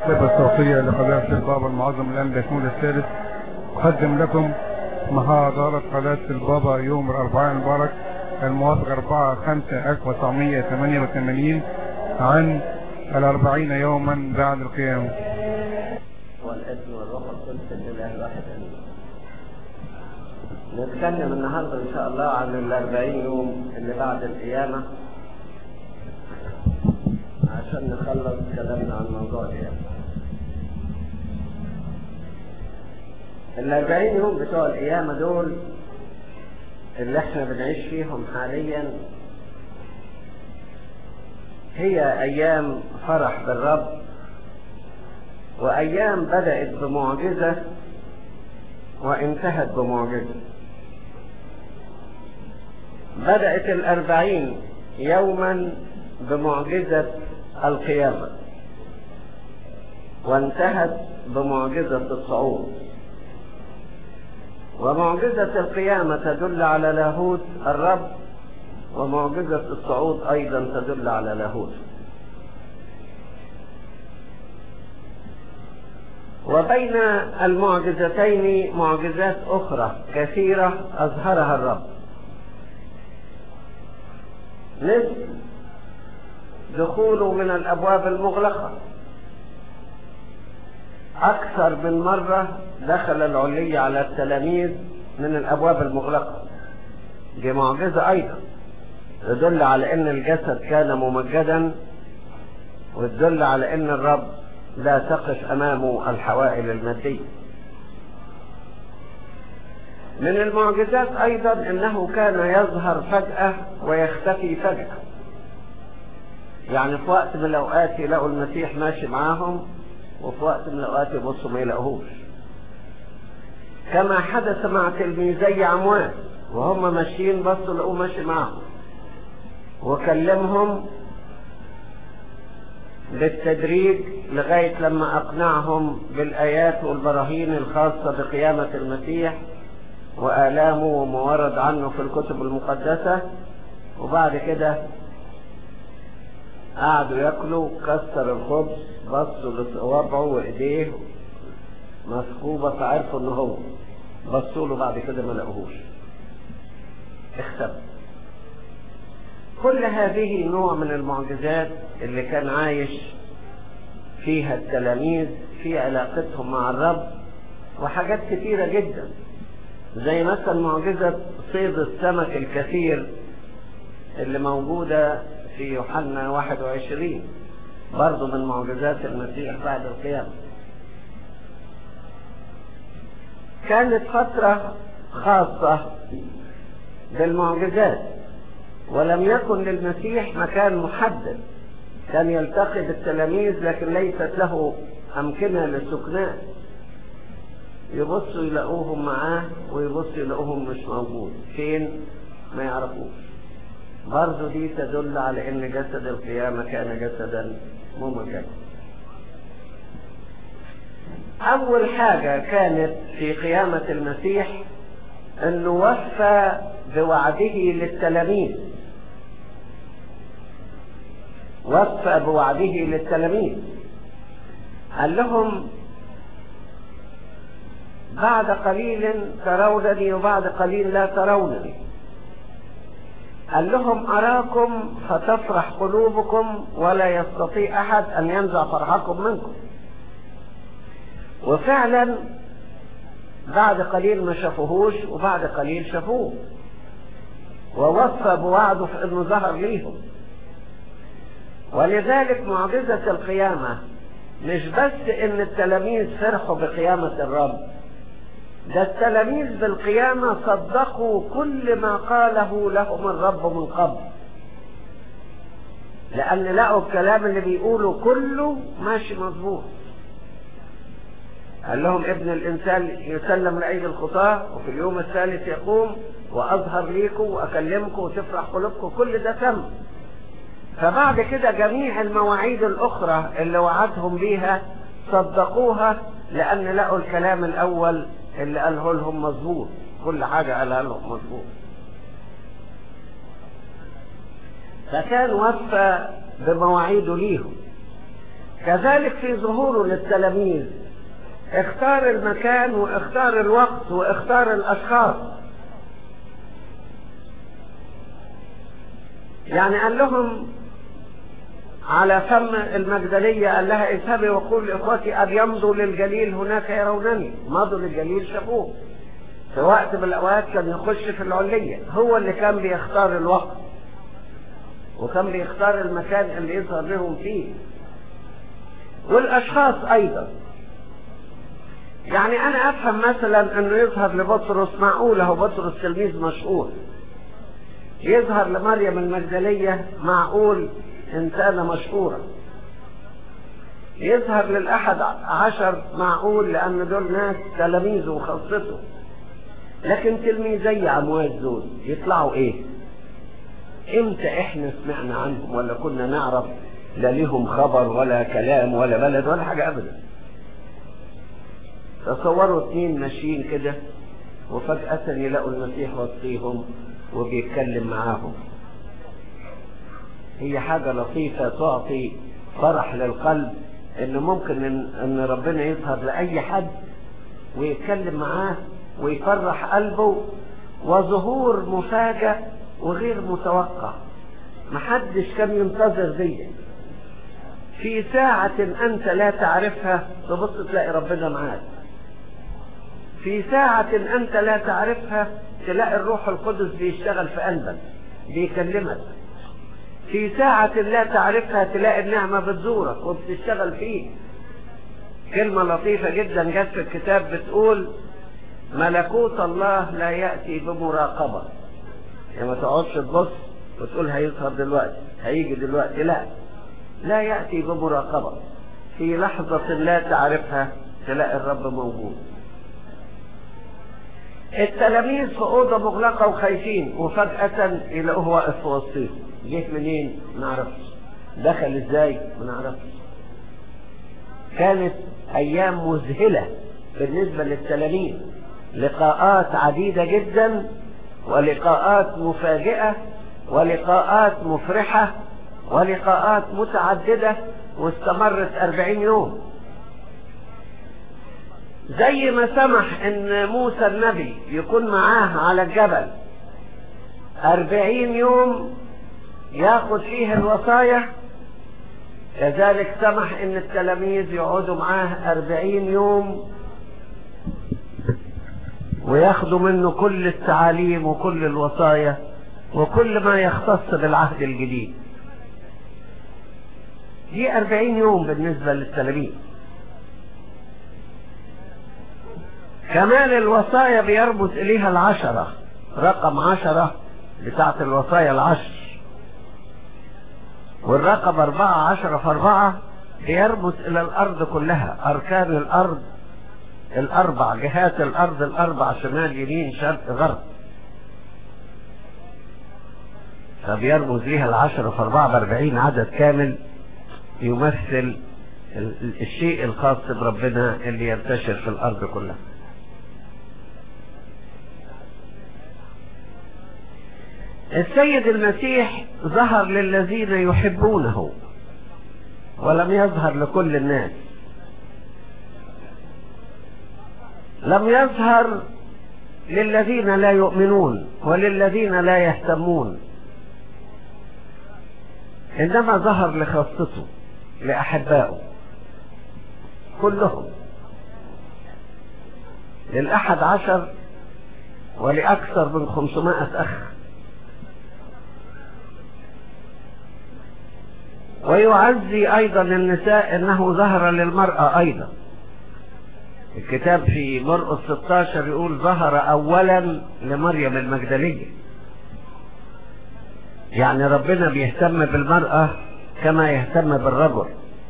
الكتابة الصوتية لقناة البابا المعظم الآن بيكون الثالث أقدم لكم محاضرة قناة البابا يوم الأربعاء المبارك الموافق 4 5 1988 عن الأربعين يوما بعد القيامة والابن والروح القدس الاله الواحد امين. نتكلم النهارده ان شاء الله عن الأربعين يوم اللي بعد القيامة عشان نخلص كلامنا عن موضوع القيامة. الأربعين يوم بتوع القيامة دول اللي احنا بنعيش فيهم حاليا هي أيام فرح بالرب وأيام بدأت بمعجزة وانتهت بمعجزة بدأت الأربعين يوما بمعجزة القيامة وانتهت بمعجزة الصعود ومعجزة القيامة تدل على لاهوت الرب ومعجزة الصعود أيضا تدل على لاهوت وبين المعجزتين معجزات أخرى كثيرة أظهرها الرب مثل دخوله من الأبواب المغلقة أكثر من مرة دخل العلي على التلاميذ من الأبواب المغلقة دي معجزة أيضا تدل على أن الجسد كان ممجدا وتدل على أن الرب لا تقف أمامه الحوائل المادية من المعجزات أيضا أنه كان يظهر فجأة ويختفي فجأة يعني في وقت من الأوقات يلاقوا المسيح ماشي معاهم وفي وقت من الأوقات يبصوا ما يلاقوهوش كما حدث مع تلميذي عموان وهم ماشيين بصوا لقوه ماشي معهم وكلمهم بالتدريج لغاية لما أقنعهم بالآيات والبراهين الخاصة بقيامة المسيح وآلامه وما ورد عنه في الكتب المقدسة وبعد كده قعدوا ياكلوا كسر الخبز بصوا لصوابعه وايديه مسكوبة فعرفوا ان هو بصوا له بعد كده ما لقوهوش اختفى كل هذه نوع من المعجزات اللي كان عايش فيها التلاميذ في علاقتهم مع الرب وحاجات كثيرة جدا زي مثلا معجزة صيد السمك الكثير اللي موجودة في يوحنا 21 برضو من معجزات المسيح بعد القيامة كانت فترة خاصة بالمعجزات ولم يكن للمسيح مكان محدد كان يلتقي بالتلاميذ لكن ليست له أمكنة للسكناء يبصوا يلاقوهم معاه ويبصوا يلاقوهم مش موجود فين ما يعرفوش برضه دي تدل على ان جسد القيامة كان جسدا ممجدا اول حاجة كانت في قيامة المسيح انه وفى بوعده للتلاميذ وفى بوعده للتلاميذ قال لهم بعد قليل ترونني وبعد قليل لا ترونني قال لهم أراكم فتفرح قلوبكم ولا يستطيع أحد أن ينزع فرحكم منكم وفعلا بعد قليل ما شافوهوش وبعد قليل شافوه ووفى بوعده في انه ظهر ليهم ولذلك معجزة القيامة مش بس ان التلاميذ فرحوا بقيامة الرب ده التلاميذ بالقيامة صدقوا كل ما قاله لهم الرب من قبل لأن لقوا الكلام اللي بيقوله كله ماشي مظبوط قال لهم ابن الإنسان يسلم لأيدي الخطاة وفي اليوم الثالث يقوم وأظهر ليكم وأكلمكم وتفرح قلوبكم كل ده تم فبعد كده جميع المواعيد الأخرى اللي وعدهم بيها صدقوها لأن لقوا الكلام الأول اللي قاله لهم مظبوط كل حاجة قالها لهم مظبوط فكان وفى بمواعيده ليهم كذلك في ظهوره للتلاميذ اختار المكان واختار الوقت واختار الاشخاص يعني قال لهم على فم المجدلية قال لها اذهبي وقول لإخوتي أن يمضوا للجليل هناك يرونني مضوا للجليل شافوه في وقت من الأوقات كان يخش في العلية هو اللي كان بيختار الوقت وكان بيختار المكان اللي يظهر لهم فيه والأشخاص أيضا يعني أنا أفهم مثلا أنه يظهر لبطرس معقول هو بطرس تلميذ مشهور يظهر لمريم المجدلية معقول إنسانة مشهورة يظهر للأحد عشر معقول لأن دول ناس تلاميذه وخاصته لكن تلميذي أمواج دول يطلعوا إيه؟ إمتى إحنا سمعنا عنهم ولا كنا نعرف لا ليهم خبر ولا كلام ولا بلد ولا حاجة أبدا تصوروا اتنين ماشيين كده وفجأة يلاقوا المسيح وسطيهم وبيتكلم معاهم هي حاجة لطيفة تعطي فرح للقلب ان ممكن ان, إن ربنا يظهر لأي حد ويتكلم معاه ويفرح قلبه وظهور مفاجئ وغير متوقع محدش كان ينتظر دي في ساعة انت لا تعرفها تبص تلاقي ربنا معاك في ساعة انت لا تعرفها تلاقي الروح القدس بيشتغل في قلبك بيكلمك في ساعة لا تعرفها تلاقي النعمة بتزورك وبتشتغل فيك كلمة لطيفة جدا جت في الكتاب بتقول ملكوت الله لا يأتي بمراقبة يعني ما تقعدش تبص وتقول هيظهر دلوقتي هيجي دلوقتي لا لا يأتي بمراقبة في لحظة لا تعرفها تلاقي الرب موجود التلاميذ في أوضة مغلقة وخايفين وفجأة يلاقوه واقف في وسطهم جه منين؟ ما نعرفش دخل ازاي؟ ما نعرفش كانت أيام مذهلة بالنسبة للتلاميذ لقاءات عديدة جدا ولقاءات مفاجئة ولقاءات مفرحة ولقاءات متعددة واستمرت أربعين يوم زي ما سمح ان موسى النبي يكون معاه على الجبل أربعين يوم ياخد فيه الوصايا كذلك سمح ان التلاميذ يقعدوا معاه أربعين يوم وياخدوا منه كل التعاليم وكل الوصايا وكل ما يختص بالعهد الجديد دي أربعين يوم بالنسبة للتلاميذ كمان الوصايا بيربط إليها العشرة رقم عشرة بتاعت الوصايا العشر والرقم أربعة عشرة في أربعة بيربط إلى الأرض كلها أركان الأرض الأربع جهات الأرض الأربع شمال يمين شرق غرب فبيرمز ليها العشرة في أربعة بأربعين عدد كامل يمثل الشيء الخاص بربنا اللي ينتشر في الأرض كلها السيد المسيح ظهر للذين يحبونه ولم يظهر لكل الناس لم يظهر للذين لا يؤمنون وللذين لا يهتمون انما ظهر لخاصته لاحبائه كلهم للاحد عشر ولاكثر من خمسمائة اخ ويعزي ايضا النساء انه ظهر للمرأة ايضا الكتاب في مرقس 16 يقول ظهر اولا لمريم المجدلية يعني ربنا بيهتم بالمرأة كما يهتم بالرجل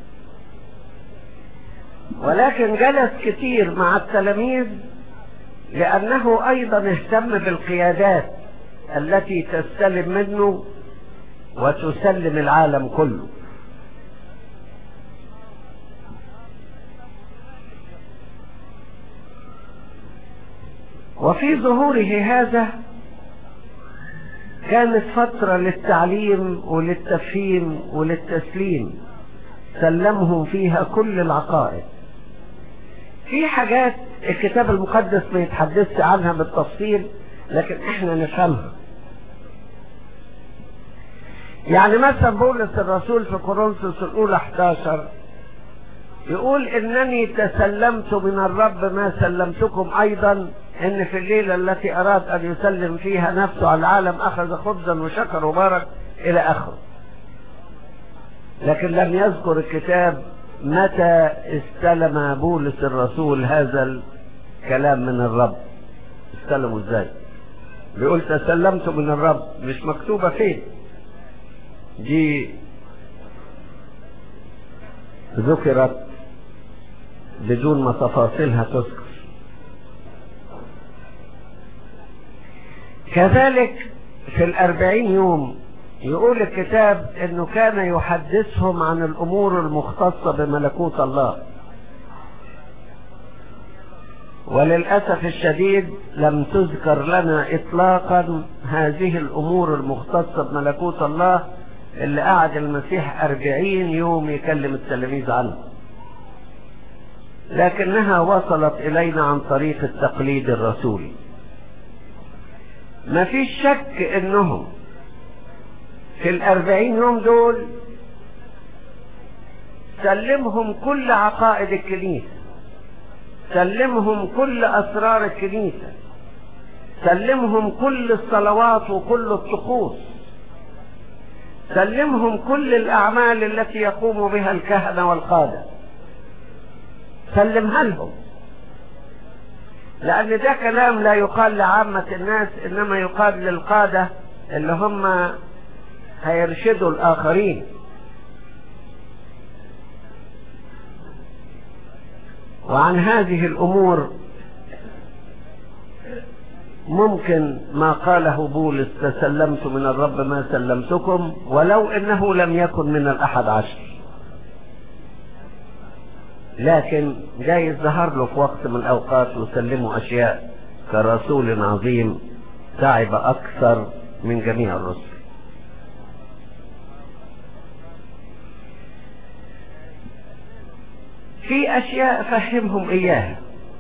ولكن جلس كتير مع التلاميذ لأنه أيضا اهتم بالقيادات التي تستلم منه وتسلم العالم كله وفي ظهوره هذا كانت فترة للتعليم وللتفهيم وللتسليم سلمهم فيها كل العقائد في حاجات الكتاب المقدس ما يتحدثش عنها بالتفصيل لكن احنا نفهمها يعني مثلا بولس الرسول في كورنثوس الاولى 11 يقول انني تسلمت من الرب ما سلمتكم ايضا ان في الليلة التي اراد ان يسلم فيها نفسه على العالم اخذ خبزا وشكر وبارك الى اخره لكن لم يذكر الكتاب متى استلم بولس الرسول هذا الكلام من الرب استلموا ازاي بيقول تسلمت من الرب مش مكتوبة فين دي ذكرت بدون ما تفاصيلها تذكر كذلك في الأربعين يوم يقول الكتاب انه كان يحدثهم عن الامور المختصة بملكوت الله وللأسف الشديد لم تذكر لنا اطلاقا هذه الامور المختصة بملكوت الله اللي قعد المسيح أربعين يوم يكلم التلاميذ عنه لكنها وصلت إلينا عن طريق التقليد الرسولي ما فيش شك انهم في الأربعين يوم دول سلمهم كل عقائد الكنيسة سلمهم كل أسرار الكنيسة سلمهم كل الصلوات وكل الطقوس سلمهم كل الأعمال التي يقوم بها الكهنة والقادة سلمها لهم لأن ده كلام لا يقال لعامة الناس إنما يقال للقادة اللي هم هيرشدوا الآخرين وعن هذه الأمور ممكن ما قاله بولس تسلمت من الرب ما سلمتكم ولو انه لم يكن من الاحد عشر لكن جاي ظهر له في وقت من الاوقات يسلمه اشياء كرسول عظيم تعب اكثر من جميع الرسل في اشياء فهمهم اياها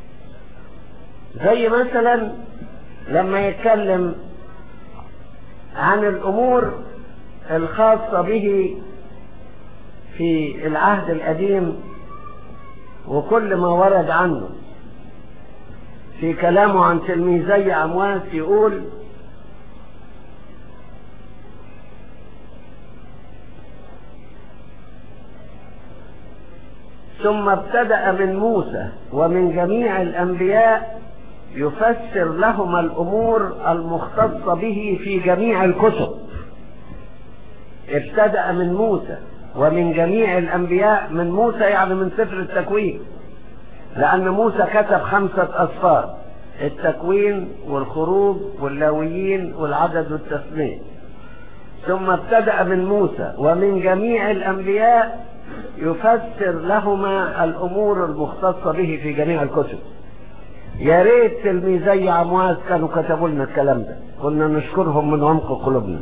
زي مثلا لما يتكلم عن الامور الخاصة به في العهد القديم وكل ما ورد عنه في كلامه عن تلميذي عمواس يقول ثم ابتدأ من موسى ومن جميع الأنبياء يفسر لهم الأمور المختصة به في جميع الكتب ابتدأ من موسى ومن جميع الأنبياء من موسى يعني من سفر التكوين لأن موسى كتب خمسة أسفار التكوين والخروج واللاويين والعدد والتسمية ثم ابتدأ من موسى ومن جميع الأنبياء يفسر لهما الأمور المختصة به في جميع الكتب يا ريت تلميذي عمواس كانوا كتبوا لنا الكلام ده كنا نشكرهم من عمق قلوبنا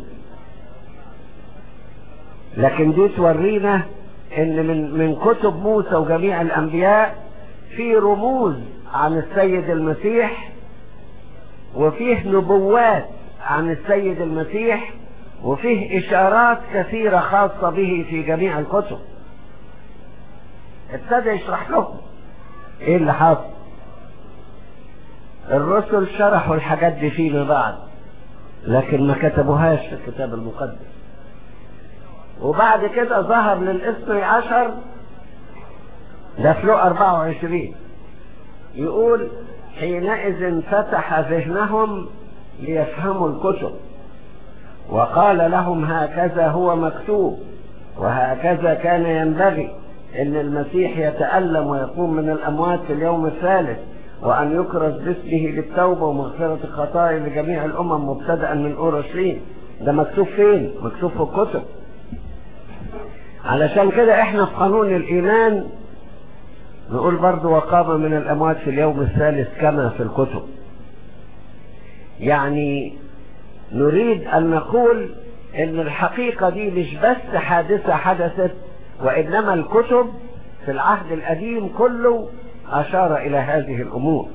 لكن دي تورينا ان من من كتب موسى وجميع الانبياء في رموز عن السيد المسيح وفيه نبوات عن السيد المسيح وفيه اشارات كثيرة خاصة به في جميع الكتب ابتدى يشرح لهم ايه اللي حاصل الرسل شرحوا الحاجات دي فيما بعد لكن ما كتبوهاش في الكتاب المقدس وبعد كده ظهر للاثني عشر ده في لقا 24 يقول حينئذ فتح ذهنهم ليفهموا الكتب وقال لهم هكذا هو مكتوب وهكذا كان ينبغي ان المسيح يتألم ويقوم من الاموات في اليوم الثالث وأن يكرز باسمه للتوبة ومغفرة الخطايا لجميع الأمم مبتدأ من أورشليم ده مكتوب فين؟ مكتوب في الكتب علشان كده احنا في قانون الإيمان نقول برضو وقام من الأموات في اليوم الثالث كما في الكتب يعني نريد أن نقول إن الحقيقة دي مش بس حادثة حدثت وإنما الكتب في العهد القديم كله أشار إلى هذه الأمور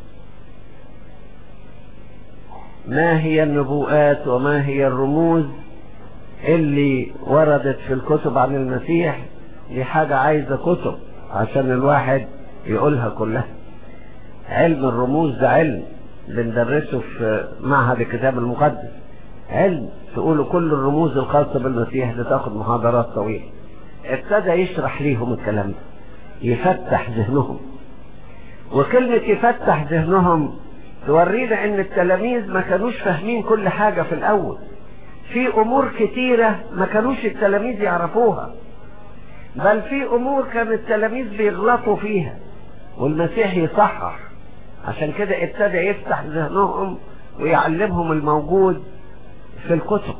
ما هي النبوءات وما هي الرموز اللي وردت في الكتب عن المسيح دي حاجة عايزة كتب عشان الواحد يقولها كلها علم الرموز ده علم بندرسه في معهد الكتاب المقدس علم تقولوا كل الرموز الخاصة بالمسيح دي تاخد محاضرات طويلة ابتدى يشرح ليهم الكلام ده يفتح ذهنهم وكلمة يفتح ذهنهم تورينا ان التلاميذ ما كانوش فاهمين كل حاجة في الاول في امور كتيرة ما كانوش التلاميذ يعرفوها بل في امور كان التلاميذ بيغلطوا فيها والمسيح يصحح عشان كده ابتدى يفتح ذهنهم ويعلمهم الموجود في الكتب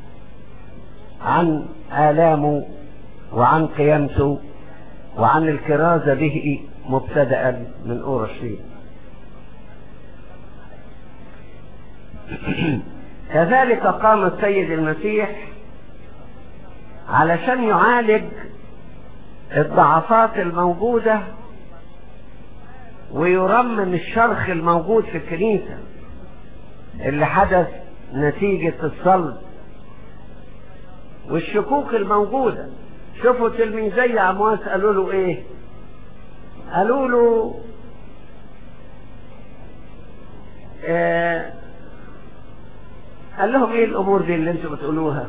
عن آلامه وعن قيامته وعن الكرازة به مبتدأ من أورشليم كذلك قام السيد المسيح علشان يعالج الضعفات الموجودة ويرمم الشرخ الموجود في الكنيسة اللي حدث نتيجة الصلب والشكوك الموجودة شوفوا تلميذي عمواس قالوا له ايه قالوا له آه قال لهم ايه الامور دي اللي انتم بتقولوها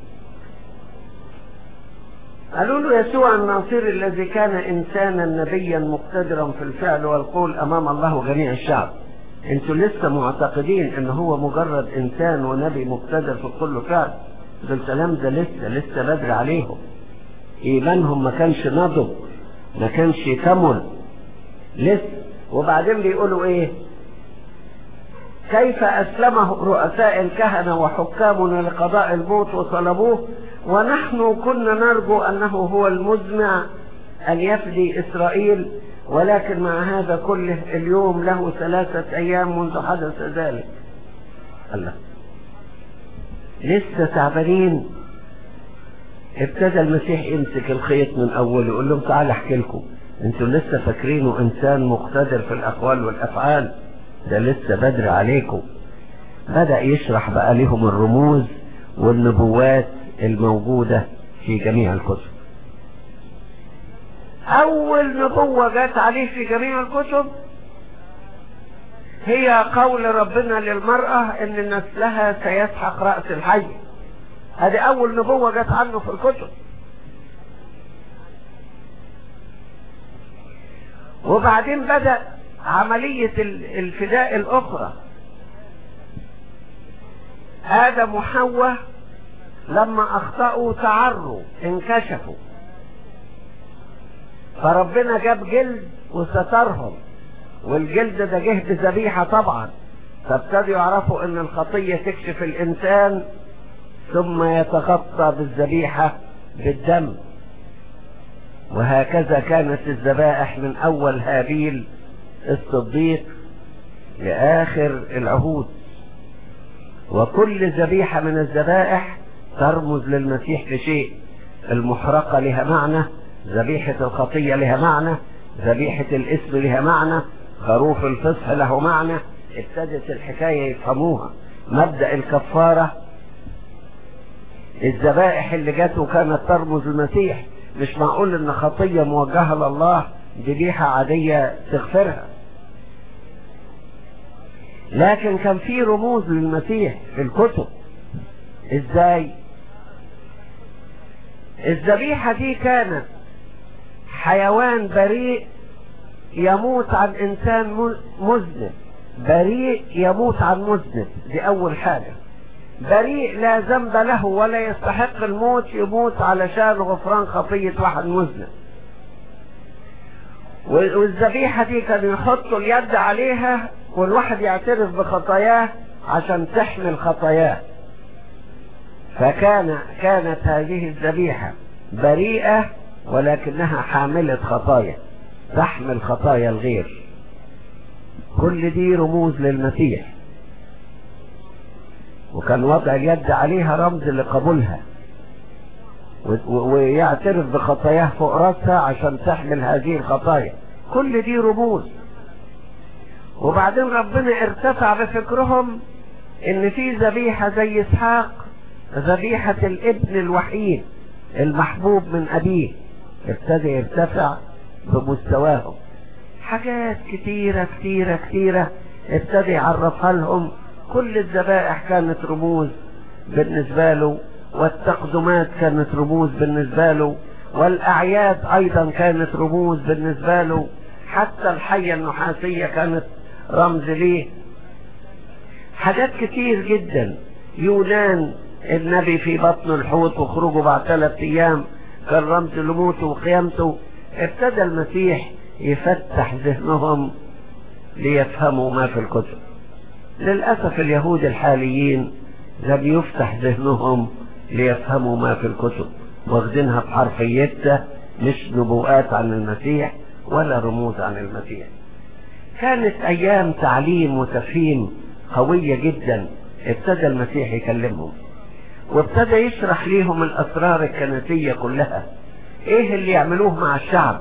قالوا له يسوع الناصري الذي كان انسانا نبيا مقتدرا في الفعل والقول امام الله وجميع الشعب انتوا لسه معتقدين ان هو مجرد انسان ونبي مقتدر في كل فعل ده الكلام ده لسه لسه بدري عليهم ايمانهم ما كانش نضج ما كانش كمل لسه وبعدين بيقولوا ايه كيف اسلمه رؤساء الكهنة وحكامنا لقضاء الموت وطلبوه ونحن كنا نرجو انه هو المزمع ان يفدي اسرائيل ولكن مع هذا كله اليوم له ثلاثة ايام منذ حدث ذلك الله لسه تعبانين ابتدى المسيح يمسك الخيط من اوله يقول لهم تعالى احكي لكم انتوا لسه فاكرينه انسان مقتدر في الاقوال والافعال ده لسه بدري عليكم بدأ يشرح بقى لهم الرموز والنبوات الموجودة في جميع الكتب اول نبوة جت عليه في جميع الكتب هي قول ربنا للمرأة ان نسلها سيسحق رأس الحي هذه اول نبوة جت عنه في الكتب وبعدين بدأ عملية الفداء الاخرى ادم وحواء لما اخطأوا تعروا انكشفوا فربنا جاب جلد وسترهم والجلد ده جه بذبيحة طبعا فابتدوا يعرفوا ان الخطية تكشف الانسان ثم يتغطى بالذبيحة بالدم وهكذا كانت الذبائح من اول هابيل الصديق لاخر العهود وكل ذبيحة من الذبائح ترمز للمسيح في شيء المحرقة لها معنى ذبيحة الخطية لها معنى ذبيحة الاسم لها معنى خروف الفصح له معنى ابتدت الحكاية يفهموها مبدأ الكفارة الذبائح اللي جت وكانت ترمز المسيح مش معقول ان خطية موجهة لله ذبيحة عادية تغفرها لكن كان في رموز للمسيح في الكتب ازاي الذبيحة دي كانت حيوان بريء يموت عن انسان مذنب بريء يموت عن مذنب دي اول حاجة بريء لا ذنب له ولا يستحق الموت يموت علشان غفران خطية واحد مذنب والذبيحة دي كانوا يحطوا اليد عليها والواحد يعترف بخطاياه عشان تحمل خطاياه فكان كانت هذه الذبيحة بريئة ولكنها حاملة خطايا تحمل خطايا الغير كل دي رموز للمسيح وكان وضع اليد عليها رمز لقبولها ويعترف بخطاياه فوق راسها عشان تحمل هذه الخطايا كل دي رموز وبعدين ربنا ارتفع بفكرهم ان في ذبيحة زي اسحاق ذبيحة الابن الوحيد المحبوب من ابيه ابتدى يرتفع بمستواهم حاجات كتيرة كتيرة كتيرة ابتدى يعرفها لهم كل الذبائح كانت رموز بالنسبة له والتقدمات كانت رموز بالنسبة له والأعياد أيضا كانت رموز بالنسبة له حتى الحية النحاسية كانت رمز ليه حاجات كتير جدا يونان النبي في بطن الحوت وخروجه بعد ثلاث أيام كان رمز لموته وقيامته ابتدى المسيح يفتح ذهنهم ليفهموا ما في الكتب للأسف اليهود الحاليين لم يفتح ذهنهم ليفهموا ما في الكتب واخدينها بحرفيتها مش نبوءات عن المسيح ولا رموز عن المسيح كانت ايام تعليم وتفهيم قوية جدا ابتدى المسيح يكلمهم وابتدى يشرح ليهم الاسرار الكنسية كلها ايه اللي يعملوه مع الشعب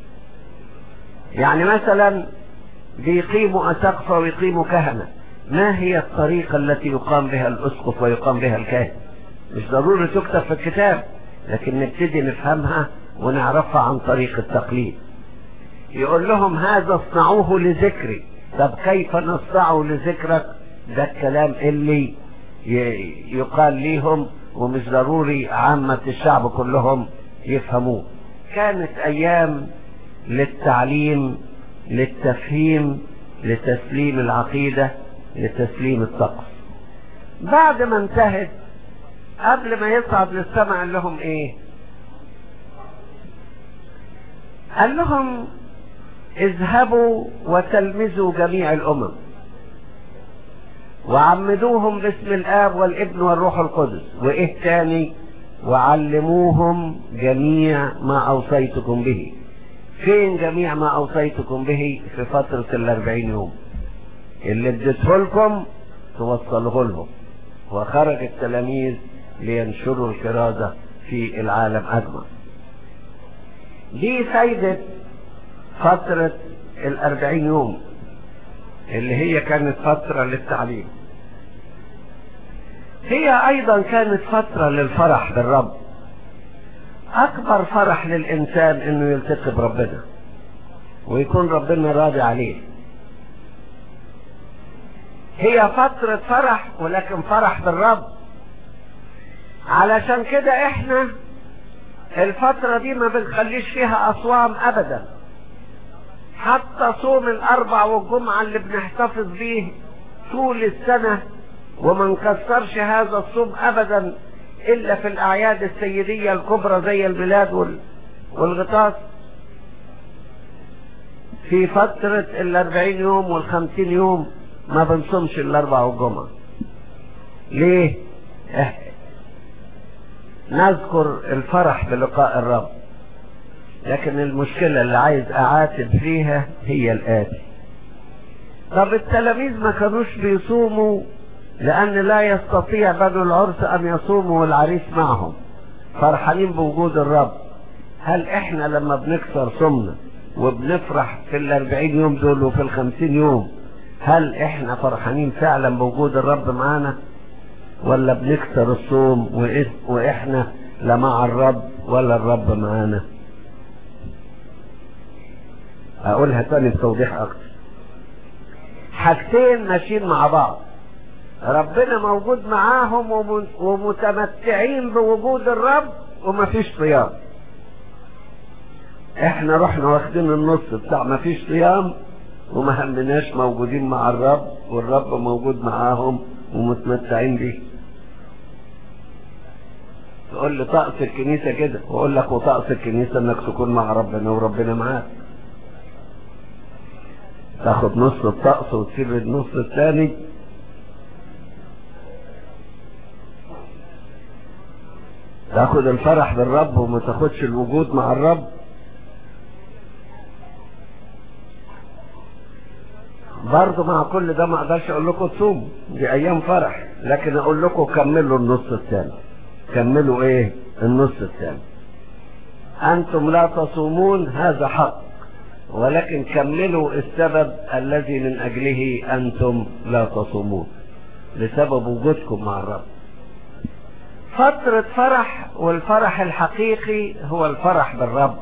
يعني مثلا بيقيموا اساقفة ويقيموا كهنة ما هي الطريقة التي يقام بها الاسقف ويقام بها الكاهن مش ضروري تكتب في الكتاب لكن نبتدي نفهمها ونعرفها عن طريق التقليد يقول لهم هذا اصنعوه لذكري طب كيف نصنعه لذكرك ده الكلام اللي يقال ليهم ومش ضروري عامة الشعب كلهم يفهموه كانت ايام للتعليم للتفهيم لتسليم العقيدة لتسليم الطقس بعد ما انتهت قبل ما يصعد للسماء قال لهم ايه قال لهم اذهبوا وتلمذوا جميع الامم وعمدوهم باسم الاب والابن والروح القدس وايه تاني وعلموهم جميع ما اوصيتكم به فين جميع ما اوصيتكم به في فترة الاربعين يوم اللي اديته لكم توصله لهم وخرج التلاميذ لينشروا الكرازة في العالم أجمع دي فايدة فترة الأربعين يوم اللي هي كانت فترة للتعليم هي أيضا كانت فترة للفرح بالرب أكبر فرح للإنسان إنه يلتقي بربنا ويكون ربنا راضي عليه هي فترة فرح ولكن فرح بالرب علشان كده احنا الفترة دي ما بنخليش فيها اصوام ابدا حتى صوم الاربع والجمعة اللي بنحتفظ بيه طول السنة وما نكسرش هذا الصوم ابدا الا في الاعياد السيدية الكبرى زي الميلاد والغطاس في فترة الاربعين يوم والخمسين يوم ما بنصومش الاربع والجمعة ليه نذكر الفرح بلقاء الرب لكن المشكلة اللي عايز اعاتب فيها هي الاتي طب التلاميذ ما كانوش بيصوموا لان لا يستطيع بنو العرس ان يصوموا والعريس معهم فرحانين بوجود الرب هل احنا لما بنكسر صومنا وبنفرح في الاربعين يوم دول وفي الخمسين يوم هل احنا فرحانين فعلا بوجود الرب معانا ولا بنكسر الصوم واحنا لا مع الرب ولا الرب معانا اقولها تاني بتوضيح اكتر حاجتين ماشيين مع بعض ربنا موجود معاهم ومتمتعين بوجود الرب ومفيش صيام احنا رحنا واخدين النص بتاع مفيش صيام وما همناش موجودين مع الرب والرب موجود معاهم ومتمتعين بيه تقول لي طقس الكنيسة كده واقول لك وطقس الكنيسة انك تكون مع ربنا وربنا معاك تاخد نص الطقس وتسيب النص الثاني تاخد الفرح بالرب وما تاخدش الوجود مع الرب برضه مع كل ده ما اقدرش اقول لكم تصوموا دي ايام فرح لكن اقول لكم كملوا النص الثاني كملوا ايه النص الثاني أنتم لا تصومون هذا حق ولكن كملوا السبب الذي من أجله أنتم لا تصومون بسبب وجودكم مع الرب فترة فرح والفرح الحقيقي هو الفرح بالرب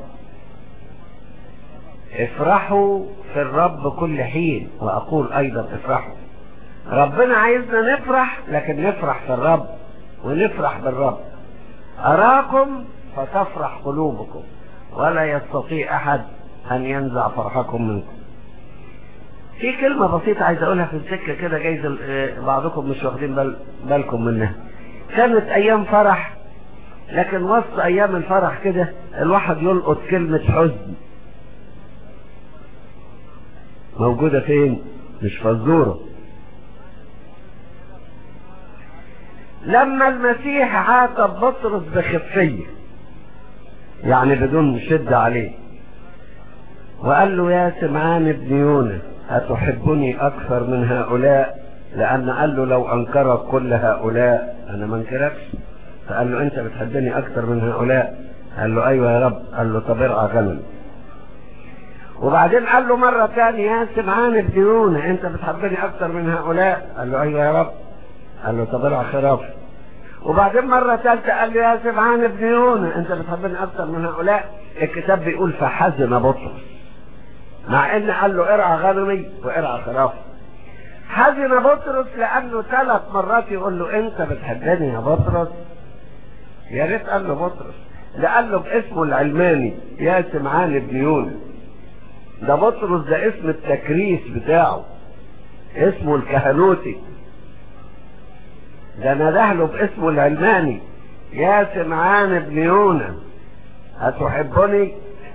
افرحوا في الرب كل حين وأقول أيضا افرحوا ربنا عايزنا نفرح لكن نفرح في الرب ونفرح بالرب أراكم فتفرح قلوبكم ولا يستطيع أحد أن ينزع فرحكم منكم في كلمة بسيطة عايز أقولها في السكة كده جايز بعضكم مش واخدين بال بالكم منها كانت أيام فرح لكن وسط أيام الفرح كده الواحد يلقط كلمة حزن موجودة فين؟ مش فزورة لما المسيح عاتب بطرس بخفية يعني بدون شدة عليه وقال له يا سمعان ابن يونس أتحبني أكثر من هؤلاء لأن قال له لو أنكرك كل هؤلاء أنا ما انكركش فقال له أنت بتحبني أكثر من هؤلاء قال له أيوة يا رب قال له طب ارعى غنم وبعدين قال له مرة تانية يا سمعان ابن يونس أنت بتحبني أكثر من هؤلاء قال له أيوة يا رب قال له طب ارعى خراف وبعدين مرة ثالثة قال له يا سمعان ابن يونس أنت بتحبني أكثر من هؤلاء الكتاب بيقول فحزن بطرس مع ان قال له ارعى غنمي وارعى خرافي حزن بطرس لانه ثلاث مرات يقول له انت بتحبني يا بطرس يا ريت قال له بطرس ده قال له باسمه العلماني يا سمعان ابن يونس ده بطرس ده اسم التكريس بتاعه اسمه الكهنوتي ده نده له باسمه العلماني يا سمعان ابن يونس هتحبني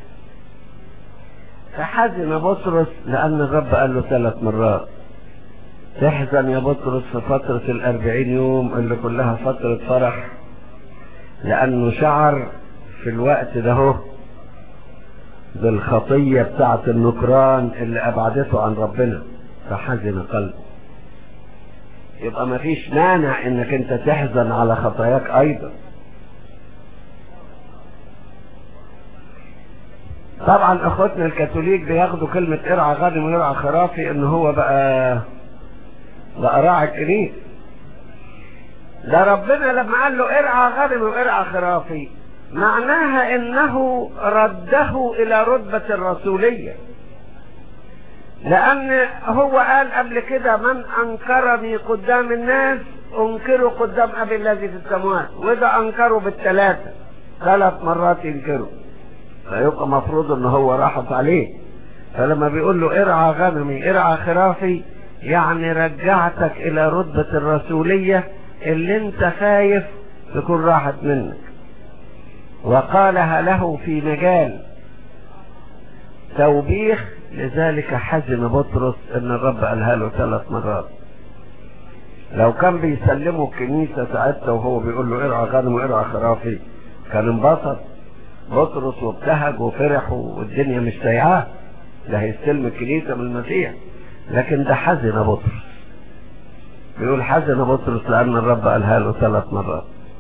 فحزن بطرس لأن الرب قال له ثلاث مرات تحزن يا بطرس في فترة الأربعين يوم اللي كلها فترة فرح لأنه شعر في الوقت ده هو بالخطية بتاعة النكران اللي أبعدته عن ربنا فحزن قلبه يبقى مفيش مانع انك انت تحزن على خطاياك ايضا طبعا اخوتنا الكاثوليك بياخدوا كلمة ارعى غنم ويرعى خرافي ان هو بقى بقى راعي الكنيس ده ربنا لما قال له ارعى غنم وارعى خرافي معناها انه رده الى رتبة الرسولية لان هو قال قبل كده من انكرني قدام الناس انكره قدام ابي الذي في السماوات وده انكره بالثلاثة ثلاث مرات ينكره فيبقى مفروض ان هو راحت عليه فلما بيقول له ارعى غنمي ارعى خرافي يعني رجعتك الى رتبة الرسولية اللي انت خايف تكون راحت منك وقالها له في مجال توبيخ لذلك حزن بطرس ان الرب قالها له ثلاث مرات لو كان بيسلمه الكنيسة ساعتها وهو بيقول له ارعى غنم وارعى خرافي كان انبسط بطرس وابتهج وفرح والدنيا مش سايعاه ده هيستلم الكنيسة من المسيح لكن ده حزن بطرس بيقول حزن بطرس لأن الرب قالها له ثلاث مرات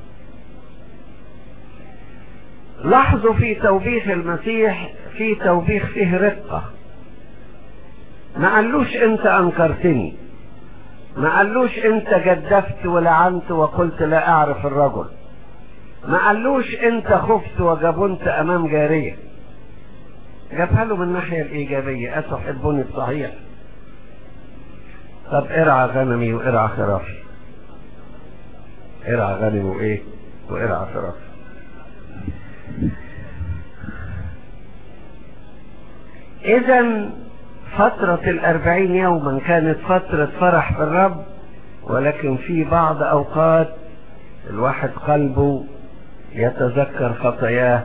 لاحظوا في توبيخ المسيح في توبيخ فيه رقة ما قالوش انت انكرتني ما قالوش انت جدفت ولعنت وقلت لا اعرف الرجل ما قالوش انت خفت وجبنت امام جارية جابها له من الناحية الايجابية اتحبني بصحيح طب ارعى غنمي وارعى خرافي ارعى غنمي وايه وارعى خرافي اذا فترة الاربعين يوما كانت فترة فرح بالرب ولكن في بعض اوقات الواحد قلبه يتذكر خطاياه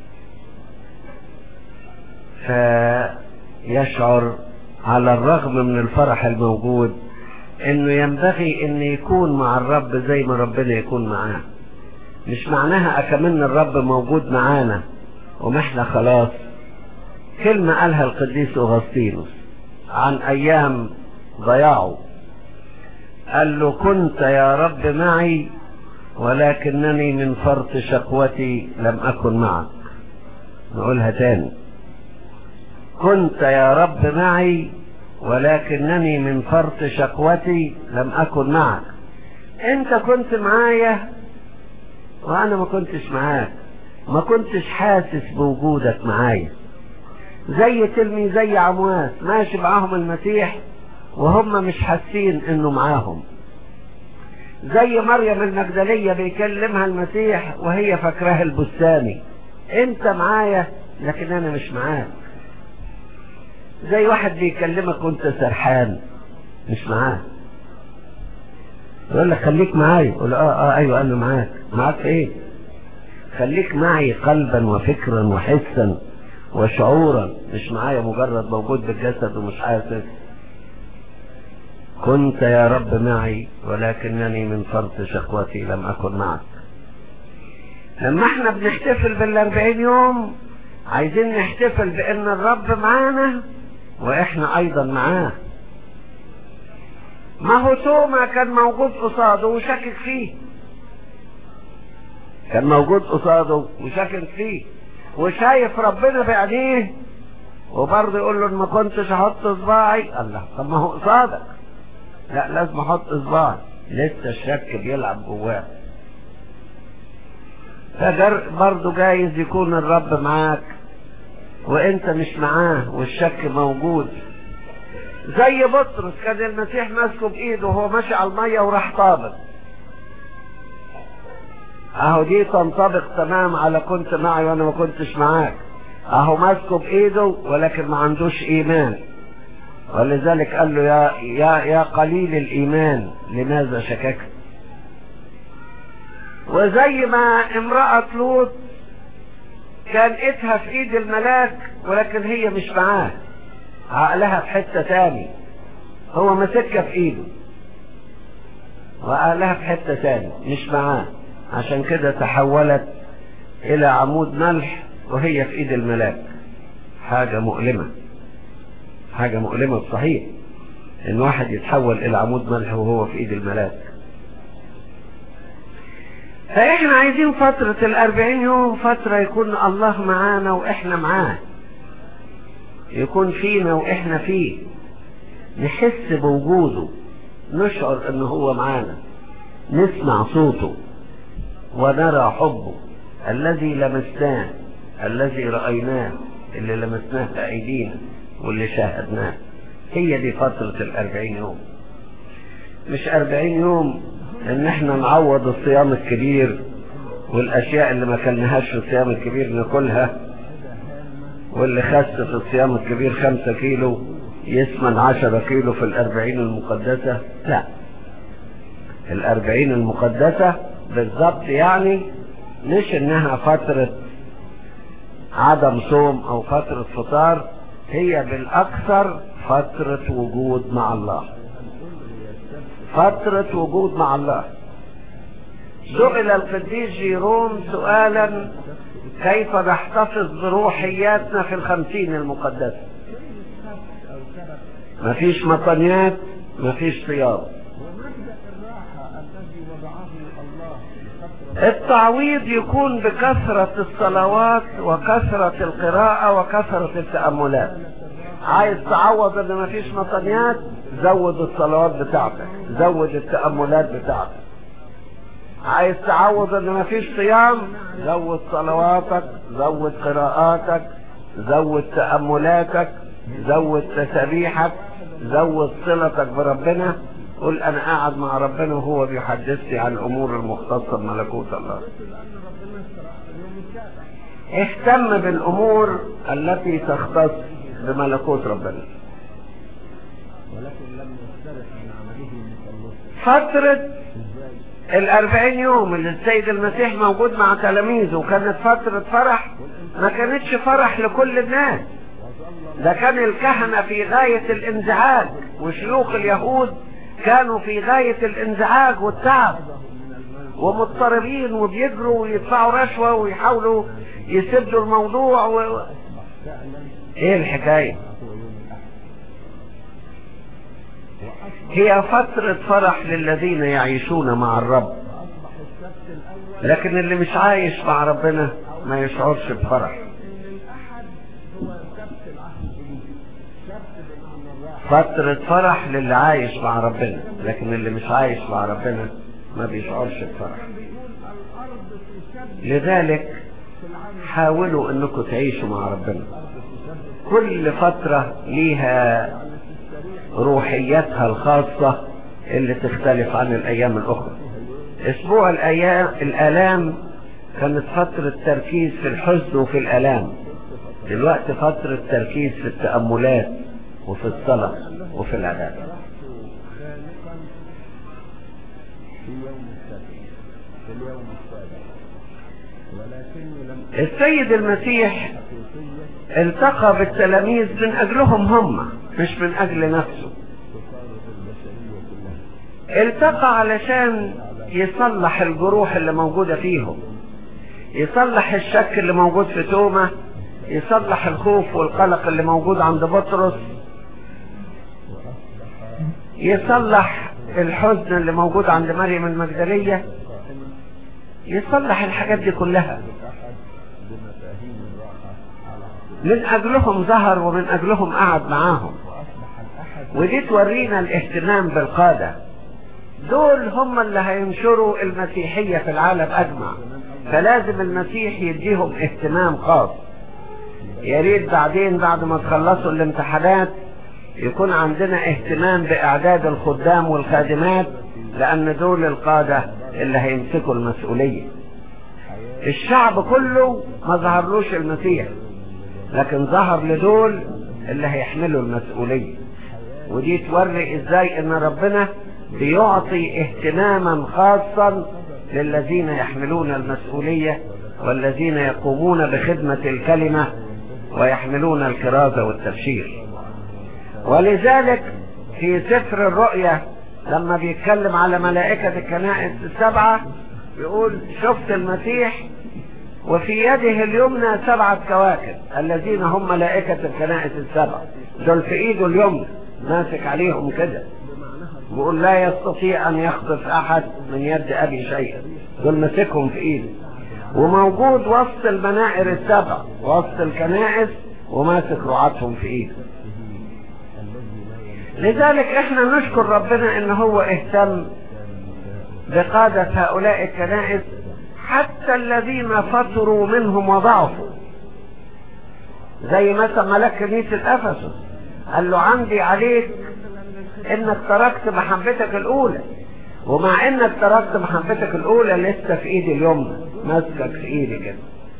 فيشعر على الرغم من الفرح الموجود انه ينبغي ان يكون مع الرب زي ما ربنا يكون معاه مش معناها اكمن الرب موجود معانا ومحنا خلاص كلمة قالها القديس أغسطينوس عن أيام ضياعه قال له كنت يا رب معي ولكنني من فرط شقوتي لم أكن معك نقولها تاني كنت يا رب معي ولكنني من فرط شقوتي لم أكن معك انت كنت معايا وانا ما كنتش معاك ما كنتش حاسس بوجودك معايا زي تلمي زي عمواس ماشي معاهم المسيح وهم مش حاسين انه معاهم زي مريم المجدلية بيكلمها المسيح وهي فاكراه البستاني انت معايا لكن انا مش معاك زي واحد بيكلمك وانت سرحان مش معاه يقول لك خليك معايا يقول اه اه ايوه انا معاك معاك في ايه خليك معي قلبا وفكرا وحسا وشعورا مش معايا مجرد موجود بالجسد ومش حاسس كنت يا رب معي ولكنني من فرط شقوتي لم أكن معك لما احنا بنحتفل بالاربعين يوم عايزين نحتفل بان الرب معانا واحنا ايضا معاه ما هو توما كان موجود قصاده وشكك فيه كان موجود قصاده وشكك فيه وشايف ربنا بعينيه وبرضه يقول له ان ما كنتش احط صباعي الله طب ما هو قصادك لا لازم احط صباعي لسه الشك بيلعب جواه فجر برضه جايز يكون الرب معاك وانت مش معاه والشك موجود زي بطرس كان المسيح ماسكه بايده وهو ماشي على الميه وراح طابق اهو دي تنطبق تمام على كنت معي وانا ما كنتش معاك اهو ماسكه بايده ولكن ما عندوش ايمان ولذلك قال له يا يا يا قليل الايمان لماذا شككت وزي ما امرأة لوط كان ايدها في ايد الملاك ولكن هي مش معاه عقلها في حتة تاني هو ماسكها في ايده وعقلها في حتة تاني مش معاه عشان كده تحولت الى عمود ملح وهي في ايد الملاك حاجة مؤلمة حاجة مؤلمة صحيح ان واحد يتحول الى عمود ملح وهو في ايد الملاك فاحنا عايزين فترة الاربعين يوم فترة يكون الله معانا واحنا معاه يكون فينا واحنا فيه نحس بوجوده نشعر ان هو معانا نسمع صوته ونرى حبه الذي لمسناه الذي رأيناه اللي لمسناه بأيدينا واللي شاهدناه هي دي فترة الأربعين يوم مش أربعين يوم ان احنا نعوض الصيام الكبير والاشياء اللي ما كلناهاش في الصيام الكبير ناكلها واللي خس في الصيام الكبير خمسة كيلو يسمن عشرة كيلو في الاربعين المقدسة لا الاربعين المقدسة بالضبط يعني مش انها فترة عدم صوم او فترة فطار هي بالاكثر فترة وجود مع الله فترة وجود مع الله سئل القديس جيروم سؤالا كيف نحتفظ بروحياتنا في الخمسين المقدسة مفيش مطنيات مفيش صيام التعويض يكون بكثرة الصلوات وكثرة القراءة وكثرة التأملات عايز تعوض ان مفيش مطنيات زود الصلوات بتاعتك زود التأملات بتاعتك عايز تعوض ان مفيش صيام زود صلواتك زود قراءاتك زود تأملاتك زود تسابيحك زود صلتك بربنا قل انا قاعد مع ربنا وهو بيحدثني عن الامور المختصة بملكوت الله اهتم بالامور التي تختص بملكوت ربنا ولكن لم يختلف عن عمله المكلف فترة الأربعين يوم اللي السيد المسيح موجود مع تلاميذه كانت فترة فرح ما كانتش فرح لكل الناس ده كان الكهنة في غاية الانزعاج وشيوخ اليهود كانوا في غاية الانزعاج والتعب ومضطربين وبيجروا ويدفعوا رشوة ويحاولوا يسدوا الموضوع و... ايه الحكاية هي فترة فرح للذين يعيشون مع الرب السبت الأول لكن اللي مش عايش مع ربنا ما يشعرش بفرح إن الأحد هو سبت العهد الجديد سبت بمعنى الراحة فترة فرح للي عايش مع ربنا لكن اللي مش عايش مع ربنا ما بيشعرش بفرح كان بيقول الأرض تسبت لذلك في العهد حاولوا انكم تعيشوا مع ربنا الأرض تسبت كل فترة ليها على تستريح روحيتها الخاصة اللي تختلف عن الأيام الأخرى أسبوع الأيام الآلام كانت فترة تركيز في الحزن وفي الآلام دلوقتي فترة تركيز في التأملات وفي الصلاة وفي العبادة خالقا في يوم السبت في اليوم السابع ولكني لم السيد المسيح حقيقية التقى بالتلاميذ من أجلهم هم مش من أجل نفسه تفارق البشرية كلها التقى علشان يصلح الجروح اللي موجودة فيهم يصلح الشك اللي موجود في توما يصلح الخوف والقلق اللي موجود عند بطرس يصلح الحزن اللي موجود عند مريم المجدلية يصلح الحاجات دي كلها أحد بمفاهيم الراحة على عقل من أجلهم ظهر ومن أجلهم قعد معاهم وأصبح الأحد ودي تورينا الاهتمام بالقادة دول هم اللي هينشروا المسيحية في العالم أجمع فلازم المسيح يديهم اهتمام خاص يا ريت بعدين بعد ما تخلصوا الامتحانات يكون عندنا اهتمام بإعداد الخدام والخادمات لأن دول القادة اللي هيمسكوا المسؤولية الشعب كله ما ظهرلوش المسيح لكن ظهر لدول اللي هيحملوا المسؤولية ودي توري ازاي ان ربنا بيعطي اهتماما خاصا للذين يحملون المسؤولية والذين يقومون بخدمة الكلمة ويحملون الكرازة والتبشير ولذلك في سفر الرؤيا لما بيتكلم على ملائكة الكنائس السبعة بيقول شفت المسيح وفي يده اليمنى سبعة كواكب الذين هم ملائكة الكنائس السبع دول في ايده اليمنى ماسك عليهم كده بيقول لا يستطيع ان يخطف احد من يد ابي شيئا دول ماسكهم في ايده وموجود وسط المنائر السبع وسط الكنائس وماسك رعاتهم في ايده لذلك احنا نشكر ربنا ان هو اهتم بقادة هؤلاء الكنائس حتى الذين فتروا منهم وضعفوا زي مثلا ملاك كنيسة افسس قال له عندي عليك انك تركت محبتك الاولى ومع انك تركت محبتك الاولى لسه في ايدي اليمنى ماسكك في ايدي كده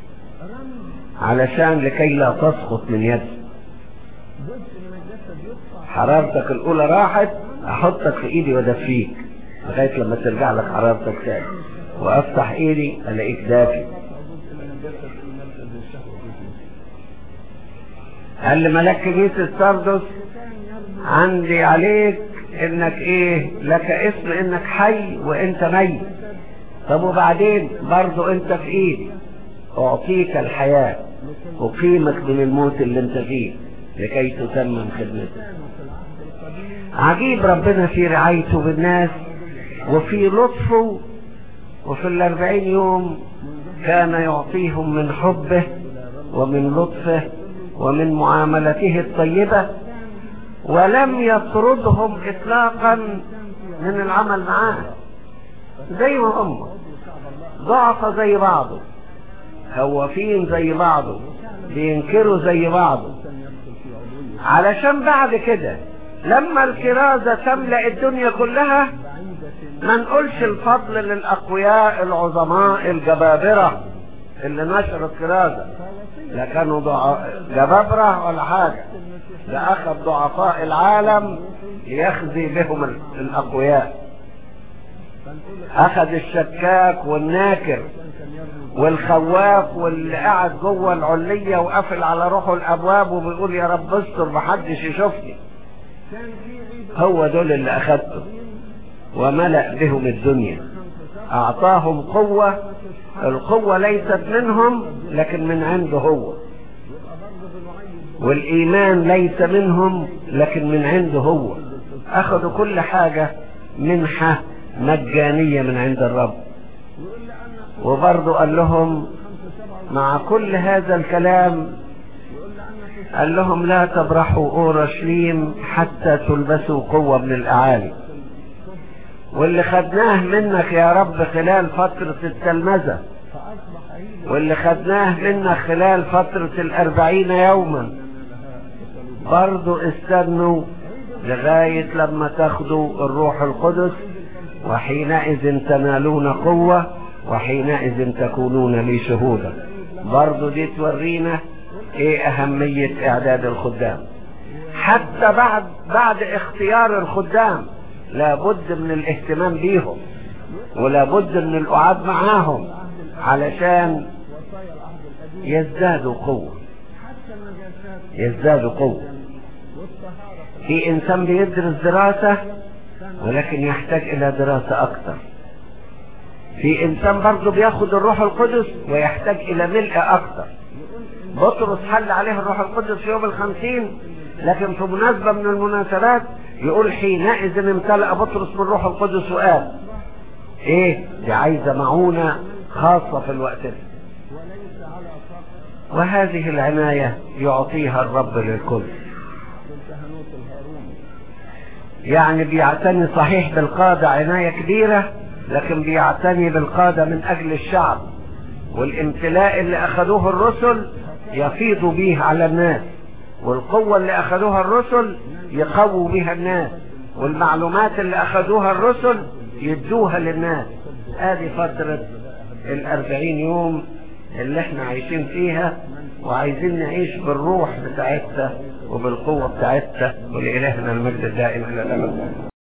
علشان لكي لا تسقط من يدي جزء من الجسد يقطع حرارتك الاولى راحت احطك في ايدي وادفيك لغايه لما ترجع لك حرارتك تاني وافتح ايدي الاقيك دافي جزء من الجسد في مركز الشهوة فيه قال لي ملاك كنيسة سردس عندي عليك انك ايه لك اسم انك حي وانت ميت طب وبعدين برضو انت في ايدي اعطيك الحياة اقيمك من الموت اللي انت فيه لكي تتمم خدمتك عجيب ربنا في رعايته بالناس وفي لطفه وفي الاربعين يوم كان يعطيهم من حبه ومن لطفه ومن معاملته الطيبة ولم يطردهم اطلاقا من العمل معاه زي ما هم ضعف زي بعضه خوافين زي بعضه بينكروا زي بعضه علشان بعد كده لما الكرازة تملأ الدنيا كلها ما نقولش الفضل للأقوياء العظماء الجبابرة اللي نشروا الكرازة لا كانوا ضع... جبابرة ولا حاجة ده أخذ ضعفاء العالم ليخزي بهم ال- الأقوياء أخذ الشكاك والناكر والخواف واللي قاعد جوه العلية وقافل على روحه الأبواب وبيقول يا رب استر محدش يشوفني هو دول اللي أخذته وملأ بهم الدنيا أعطاهم قوة القوة ليست منهم لكن من عنده هو والإيمان ليس منهم لكن من عنده هو أخذوا كل حاجة منحة مجانية من عند الرب وبرضه قال لهم مع كل هذا الكلام قال لهم لا تبرحوا اورشليم حتى تلبسوا قوة من الاعالي واللي خدناه منك يا رب خلال فترة التلمذة واللي خدناه منك خلال فترة الاربعين يوما برضو استنوا لغاية لما تاخدوا الروح القدس وحينئذ تنالون قوة وحينئذ تكونون لي شهودا برضو دي تورينا ايه اهمية اعداد الخدام حتى بعد بعد اختيار الخدام لابد من الاهتمام بيهم ولابد من القعاد معاهم علشان يزدادوا قوة يزدادوا قوة في انسان بيدرس دراسة ولكن يحتاج الى دراسة اكتر في انسان برضه بياخد الروح القدس ويحتاج الى ملء اكتر بطرس حل عليه الروح القدس في يوم الخمسين لكن في مناسبة من المناسبات يقول حينئذ امتلأ بطرس من الروح القدس وقال ايه دي عايزة معونة خاصة في الوقت ده وهذه العناية يعطيها الرب للكل يعني بيعتني صحيح بالقادة عناية كبيرة لكن بيعتني بالقادة من أجل الشعب والامتلاء اللي أخذوه الرسل يفيض به على الناس والقوة اللي أخذوها الرسل يقووا بها الناس والمعلومات اللي أخذوها الرسل يدوها للناس هذه فترة الأربعين يوم اللي احنا عايشين فيها وعايزين نعيش بالروح بتاعتها وبالقوة بتاعتها ولإلهنا المجد الدائم إلى الأبد